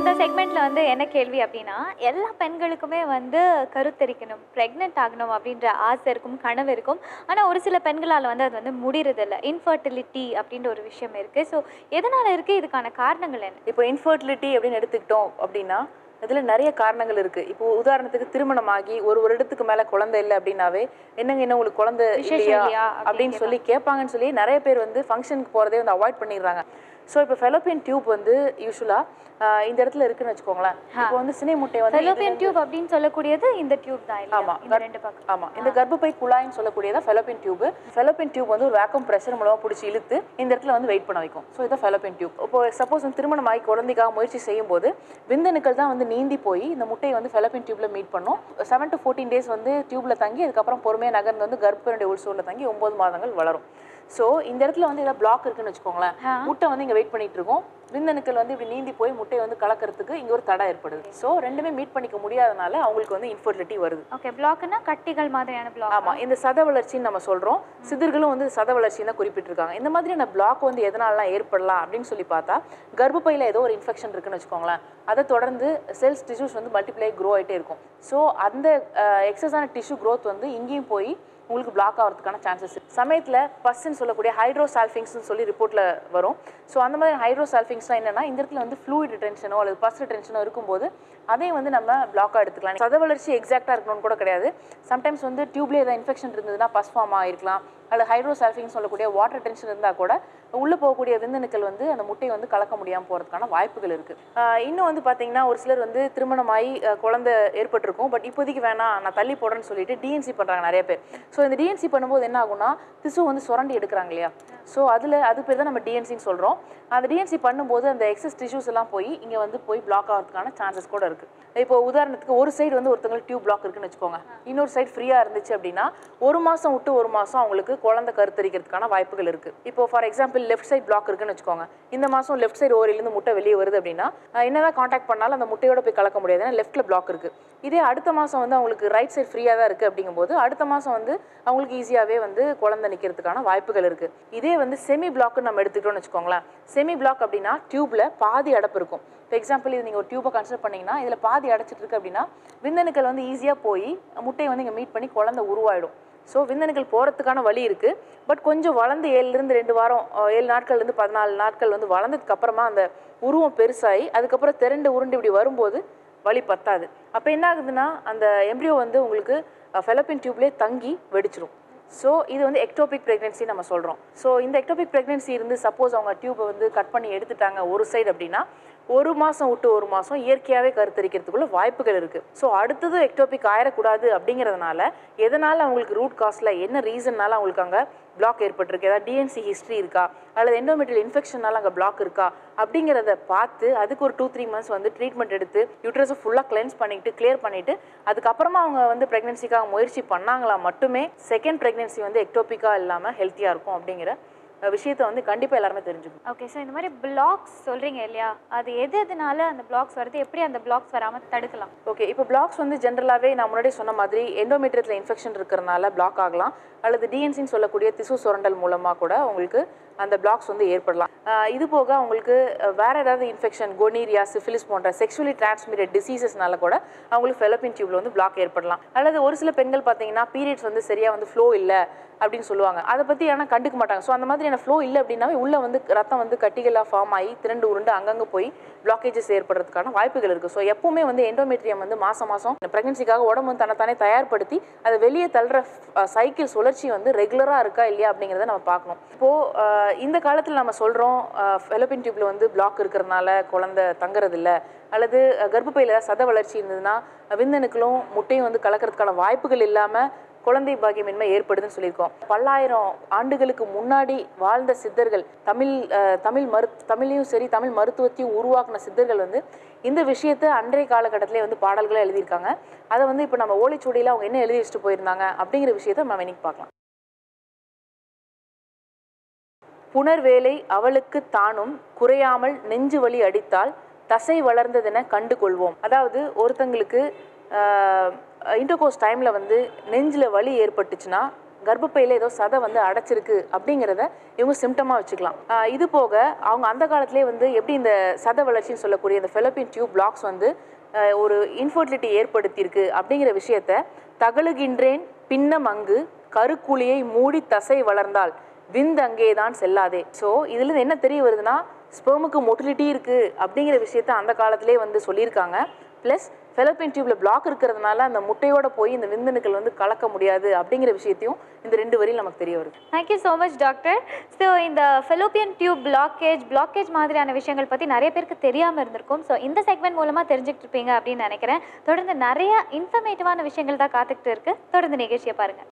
இந்த செக்மெண்ட்ல வந்து என்ன கேள்வி அப்படின்னா எல்லா பெண்களுக்குமே வந்து கருத்தரிக்கணும் ப்ரெக்னென்ட் ஆகணும் அப்படின்ற ஆசை இருக்கும் கனவு இருக்கும் ஆனால் ஒரு சில பெண்களால் வந்து அது வந்து முடியறதில்ல இன்ஃபர்டிலிட்டி அப்படின்ற ஒரு விஷயம் இருக்குது ஸோ எதனால் இருக்குது இதுக்கான காரணங்கள் என்ன இப்போ இன்ஃபர்டிலிட்டி அப்படின்னு எடுத்துக்கிட்டோம் அப்படின்னா இதில் நிறைய காரணங்கள் இருக்குது இப்போ உதாரணத்துக்கு திருமணமாகி ஒரு வருடத்துக்கு மேலே குழந்தை இல்லை அப்படின்னாவே என்னங்க என்ன உங்களுக்கு குழந்தை விசேஷம் இல்லையா இல்லையா அப்படின்னு சொல்லி கேட்பாங்கன்னு சொல்லி நிறைய பேர் வந்து ஃபங்க்ஷனுக்கு போகிறதே வந்து அவாய்ட் பண்ணிடுறாங்க ஸோ இப்போ ஃபெலோப்பியன் டியூப் வந்து யூஸ்வலாக இந்த இடத்துல இருக்குன்னு வச்சுக்கோங்களேன் இப்போ வந்து சினை முட்டை வந்து ஃபெலோப்பியன் டியூப் அப்படின்னு சொல்லக்கூடியது இந்த டியூப் தான் இல்லையா ஆமா. இந்த ரெண்டு பக்கம் ஆமா இந்த கர்ப்பப்பை குழாய்ன்னு சொல்லக்கூடியதா ஃபெலோப்பியன் டியூப் ஃபெலோப்பியன் டியூப் வந்து ஒரு வேக்கம் ப்ரெஷர் மூலமா பிடிச்சி இழுத்து இந்த இடத்துல வந்து வெயிட் பண்ண வைக்கும் ஸோ இதான் ஃபெலோப்பியன் டியூப் இப்போ சப்போஸ் வந்து திருமணம் ஆகி குழந்தைக்காக முயற்சி செய்யும் போது விந்தணுக்கள் தான் வந்து நீந்தி போய் இந்த முட்டையை வந்து ஃபெலோப்பியன் டியூப்ல மீட் பண்ணும் செவன் டு ஃபோர்டீன் டேஸ் வந்து டியூப்ல தங்கி அதுக்கப்புறம் பொறுமையாக நகர்ந்து வந்து கர்ப்பனுடைய உள்சூரில் தங்கி ஒன்பது மாதங்கள் வளரும் ஸோ இந்த இடத்துல வந்து ஏதாவது பிளாக் இருக்குன்னு வச்சுக்கோங்களேன் முட்டை வந்து இங்கே வெயிட் பண்ணிட்டு இருக்கும் விந்தணுக்கள் வந்து இப்படி நீந்தி போய் முட்டையை வந்து கலக்கிறதுக்கு இங்கே ஒரு தடை ஏற்படுது ஸோ ரெண்டுமே மீட் பண்ணிக்க முடியாதனால அவங்களுக்கு வந்து இன்ஃபர்டிலிட்டி வருது ஓகே பிளாக்னா கட்டிகள் மாதிரியான பிளாக் ஆமா இந்த சத வளர்ச்சின்னு நம்ம சொல்றோம் சிதர்களும் வந்து சத வளர்ச்சின்னு தான் குறிப்பிட்டிருக்காங்க இந்த மாதிரியான பிளாக் வந்து எதனாலலாம் ஏற்படலாம் அப்படின்னு சொல்லி பார்த்தா கர்ப்பப்பையில ஏதோ ஒரு இன்ஃபெக்ஷன் இருக்குன்னு வச்சுக்கோங்களேன் அதை தொடர்ந்து செல்ஸ் டிஷ்யூஸ் வந்து மல்டிப்ளை க்ரோ ஆயிட்டே இருக்கும் ஸோ அந்த எக்ஸஸான டிஷ்யூ growth வந்து இங்கேயும் போய் உங்களுக்கு பிளாக் ஆகிறதுக்கான சான்சஸ் சமயத்தில் பஸ்ன்னு சொல்லக்கூடிய ஹைட்ரோசால்ஃபிங்ஸ்னு சொல்லி ரிப்போர்ட்டில் வரும் ஸோ அந்த மாதிரி ஹைட்ரோசால்ஃபிங்ஸ்லாம் என்னன்னா இந்த இடத்துல வந்து ஃப்ளூயிட் டென்ஷனோ அல்லது பஸ் டென்ஷனோ இருக்கும்போது அதையும் வந்து நம்ம பிளாக்காக எடுத்துக்கலாம் சத வளர்ச்சி எக்ஸாக்டாக இருக்கணும்னு கூட கிடையாது சம்டைம்ஸ் வந்து டியூப்லேயே ஏதாவது இன்ஃபெக்ஷன் இருந்ததுன்னா பஸ் ஃபார்ம் ஆகிருக்கலாம் அல்லது ஹைட்ரோசால்ஃபிங் சொல்லக்கூடிய வாட்டர் டென்ஷன் இருந்தால் கூட உள்ளே போகக்கூடிய விந்தணுக்கள் வந்து அந்த முட்டையை வந்து கலக்க முடியாமல் போகிறதுக்கான வாய்ப்புகள் இருக்குது இன்னும் வந்து பார்த்தீங்கன்னா ஒரு சிலர் வந்து திருமணமாகி அஹ், குழந்தை ஏற்பட்டிருக்கும் பட் இப்போதைக்கு வேணாம் நான் தள்ளி போடுறேன்னு சொல்லிட்டு டிஎன்சி பண்ணுறாங்க நிறைய பேர் ஸோ இந்த டிஎன்சி பண்ணும்போது என்ன ஆகும்னா திசு வந்து சுரண்டி எடுக்கிறாங்க இல்லையா ஸோ அதில் அது பேர் தான் நம்ம டிஎன்சின்னு சொல்கிறோம் அந்த டிஎன்சி பண்ணும்போது அந்த எக்ஸஸ் டிஷ்யூஸ் எல்லாம் போய் இங்கே வந்து போய் பிளாக் ஆகிறதுக்கான சான்சஸ் கூட இருக்குது இப்போ உதாரணத்துக்கு ஒரு சைடு வந்து ஒருத்தங்களுக்கு டியூப் பிளாக் இருக்குன்னு வச்சுக்கோங்க இன்னொரு சைடு ஃப்ரீயாக இருந்துச்சு அப்படின்னா ஒரு மாதம் விட்டு ஒரு மாதம் அவங்களுக்கு குழந்தை கருத்தரிக்கிறதுக்கான வாய்ப்புகள் இருக்குது இப்போ for example left side block இருக்குன்னு வச்சுக்கோங்க இந்த மாதம் லெஃப்ட் சைடு ஓரிலேருந்து முட்டை வெளியே வருது அப்படின்னா அஹ் என்னதான் காண்டாக்ட் பண்ணாலும் அந்த முட்டையோட போய் கலக்க முடியாது ஏன்னா லெஃப்ட்டில் பிளாக் இருக்குது இதே அடுத்த மாதம் வந்து அவங்களுக்கு ரைட் சைடு ஃப்ரீயாக தான் இருக்குது அப்படிங்கும்போது அடுத்த மாதம் வந்து அவங்களுக்கு ஈஸியாகவே வந்து குழந்தை நிற்கிறதுக்கான வாய்ப்புகள் இருக்குது இதே வந்து செமி பிளாக்னு நம்ம எடுத்துக்கிட்டோம்னு வச்சுக்கோங்களேன் செமி பிளாக் அப்படின்னா டியூப்ல பாதி அடப்பு இருக்கும் இப்போ எக்ஸாம்பிள் இது நீங்கள் ஒரு டியூபை கன்சிடர் பண்ணீங்கன்னா இதில் பாதி அடைச்சிட்டு இருக்கு அப்படின்னா விந்தணுக்கள் வந்து ஈஸியாக போய் முட்டையை வந்து இங்கே மீட் பண்ணி குழந்தை உருவாயிடும் ஸோ விந்தணுக்கள் போகிறதுக்கான வழி இருக்குது பட் கொஞ்சம் வளர்ந்து ஏழுலேருந்து ரெண்டு வாரம் அஹ், ஏழு நாட்கள்லேருந்து பதினாலு நாட்கள் வந்து வளர்ந்ததுக்கு அப்புறமா அந்த உருவம் பெருசாகி அதுக்கப்புறம் திரண்டு உருண்டு இப்படி வரும்போது வலி பத்தாது அப்போ என்ன ஆகுதுன்னா அந்த எம்ப்ரியோ வந்து உங்களுக்கு ஃபெலப்பின் டியூப்லேயே தங்கி வெடிச்சிரும் ஸோ இது வந்து எக்டோபிக் ப்ரெக்னென்சி நம்ம சொல்கிறோம் ஸோ இந்த எக்டோபிக் ப்ரெக்னென்சி இருந்து சப்போஸ் அவங்க டியூப்பை வந்து கட் பண்ணி எடுத்துட்டாங்க ஒரு சைடு அப்படின்னா ஒரு மாதம் விட்டு ஒரு மாதம் இயற்கையாகவே கருத்தரிக்கிறதுக்குள்ள வாய்ப்புகள் இருக்குது ஸோ அடுத்தது எக்டோபிக் ஆயிடக்கூடாது அப்படிங்கிறதுனால எதனால் அவங்களுக்கு ரூட் காஸ்டில் என்ன ரீசன்னால அவங்களுக்கு அங்கே பிளாக் ஏற்பட்டிருக்கு ஏதாவது டிஎன்சி ஹிஸ்ட்ரி இருக்கா அல்லது எண்டோமெட்ரியல் இன்ஃபெக்ஷனால அங்கே பிளாக் இருக்கா அப்படிங்கிறத பார்த்து அதுக்கு ஒரு டூ த்ரீ மந்த்ஸ் வந்து ட்ரீட்மெண்ட் எடுத்து யூட்ரஸை ஃபுல்லாக கிளென்ஸ் பண்ணிட்டு கிளியர் பண்ணிட்டு அதுக்கப்புறமா அவங்க வந்து ப்ரெக்னென்சிக்காக முயற்சி பண்ணாங்களா மட்டுமே செகண்ட் ப்ரெக்னென்சி வந்து எக்டோபிக்காக இல்லாமல் ஹெல்த்தியாக இருக்கும் அப்படிங்கிற அஹ், விஷயத்தை வந்து கண்டிப்பாக எல்லாருமே தெரிஞ்சுக்கணும் ஓகே ஸோ இந்த மாதிரி பிளாக்ஸ் சொல்றீங்க இல்லையா அது எது எதனால அந்த பிளாக்ஸ் வருது எப்படி அந்த பிளாக்ஸ் வராமல் தடுக்கலாம் ஓகே இப்போ பிளாக்ஸ் வந்து ஜென்ரலாகவே நான் முன்னாடி சொன்ன மாதிரி எண்டோமெட்ரியத்தில் இன்ஃபெக்ஷன் இருக்கிறனால பிளாக் ஆகலாம் அல்லது டிஎன்சின்னு சொல்லக்கூடிய திசு சுரண்டல் மூலமாக கூட உங்களுக்கு அந்த பிளாக்ஸ் வந்து ஏற்படலாம் ஆஹ் இது போக அவங்களுக்கு அஹ், வேற ஏதாவது இன்ஃபெக்ஷன் கொனீரியா சிஃபிலிஸ் போன்ற செக்ஷுவலி டிரான்ஸ்மிட்டட் டிசீசஸ்னால கூட அவங்களுக்கு ஃபெலப்பின் டியூப்ல வந்து பிளாக் ஏற்படலாம் அல்லது ஒரு சில பெண்கள் பார்த்தீங்கன்னா பீரியட்ஸ் வந்து சரியா வந்து ஃப்ளோ இல்லை அப்படின்னு சொல்லுவாங்க அதை பற்றி ஆனால் கண்டுக்க மாட்டாங்க ஸோ அந்த மாதிரியான ஃப்ளோ இல்லை அப்படின்னாவே உள்ள வந்து ரத்தம் வந்து கட்டிகளாக ஃபார்ம் ஆகி திரண்டு உருண்டு அங்கங்கே போய் பிளாக்கேஜஸ் ஏற்படுறதுக்கான வாய்ப்புகள் இருக்குது ஸோ எப்பவுமே வந்து எண்டோமெட்ரியம் வந்து மாதம் மாதம் ப்ரெக்னன்சிக்காக உடம்பு வந்து தன்னைத்தானே தயார்படுத்தி அதை வெளியே தள்ளுற சைக்கிள் சுழற்சி வந்து ரெகுலராக இருக்கா இல்லையா அப்படிங்கிறத நம்ம பார்க்கணும் இப்போது இந்த காலத்தில் நம்ம சொல்கிறோம் ஃபெலப்பின் டியூப்ல வந்து பிளாக் இருக்கிறதுனால குழந்தை தங்குறது இல்ல அல்லது அஹ், கர்ப்பப்பையில சத வளர்ச்சி இருந்ததுன்னா விந்தணுக்களும் முட்டையும் வந்து கலக்கிறதுக்கான வாய்ப்புகள் இல்லாமல் குழந்தை பாக்கியமின்மை ஏற்படுதுன்னு சொல்லியிருக்கோம் பல்லாயிரம் ஆண்டுகளுக்கு முன்னாடி வாழ்ந்த சித்தர்கள் தமிழ் அஹ், தமிழ் மரு தமிழையும் சரி தமிழ் மருத்துவத்தையும் உருவாக்குன சித்தர்கள் வந்து இந்த விஷயத்தை அன்றைய காலகட்டத்திலே வந்து பாடல்களை எழுதியிருக்காங்க அதை வந்து இப்போ நம்ம ஓலைச்சுவடியில் அவங்க என்ன எழுதி வச்சுட்டு போயிருந்தாங்க அப்படிங்கிற விஷயத்தை நம்ம இன்னைக்கு பார்க்கலாம் புனர்வேலை அவளுக்கு தானும் குறையாமல் நெஞ்சு வலி அடித்தால் தசை வளர்ந்ததென கண்டு கொள்வோம் அதாவது ஒருத்தங்களுக்கு இன்டர்கோர்ஸ் டைமில் வந்து நெஞ்சில் வலி ஏற்பட்டுச்சுன்னா கர்ப்பப்பையில் ஏதோ சதை வந்து அடைச்சிருக்கு அப்படிங்கிறத இவங்க சிம்டமாக வச்சுக்கலாம் ஆஹ் இது போக அவங்க அந்த காலத்திலே வந்து எப்படி இந்த சத வளர்ச்சின்னு சொல்லக்கூடிய இந்த ஃபெலோப்பியன் டியூப் பிளாக்ஸ் வந்து ஆஹ் ஒரு இன்ஃபர்டிலிட்டி ஏற்படுத்தியிருக்கு அப்படிங்கிற விஷயத்த தகழுகின்றேன் பின்னம் அங்கு கருக்குழியை மூடி தசை வளர்ந்தால் விந்து அங்கேதான் செல்லாதே ஸோ இதுல என்ன தெரிய வருதுன்னா ஸ்பெர்முக்கு மொட்டிலிட்டி இருக்கு அப்படிங்கிற விஷயத்த அந்த காலத்திலே வந்து சொல்லியிருக்காங்க ப்ளஸ் ஃபெலோப்பியன் டியூப்ல பிளாக் இருக்கிறதுனால அந்த முட்டையோட போய் இந்த விந்தணுக்கள் வந்து கலக்க முடியாது அப்படிங்கிற விஷயத்தையும் இந்த ரெண்டு வரியில் நமக்கு தெரிய வருது thank you so much doctor so இந்த ஃபெலோப்பியன் டியூப் பிளாக்கேஜ் பிளாக்கேஜ் மாதிரியான விஷயங்கள் பற்றி நிறைய பேருக்கு தெரியாமல் இருந்திருக்கும் ஸோ இந்த செக்மெண்ட் மூலமாக தெரிஞ்சுக்கிட்டு இருப்பீங்க அப்படின்னு நினைக்கிறேன் தொடர்ந்து நிறைய இன்ஃபர்மேட்டிவான விஷயங்கள் தான் காத்துக்கிட்டு இருக்கு தொடர்ந்து நிகழ்ச்சியை பாருங்கள்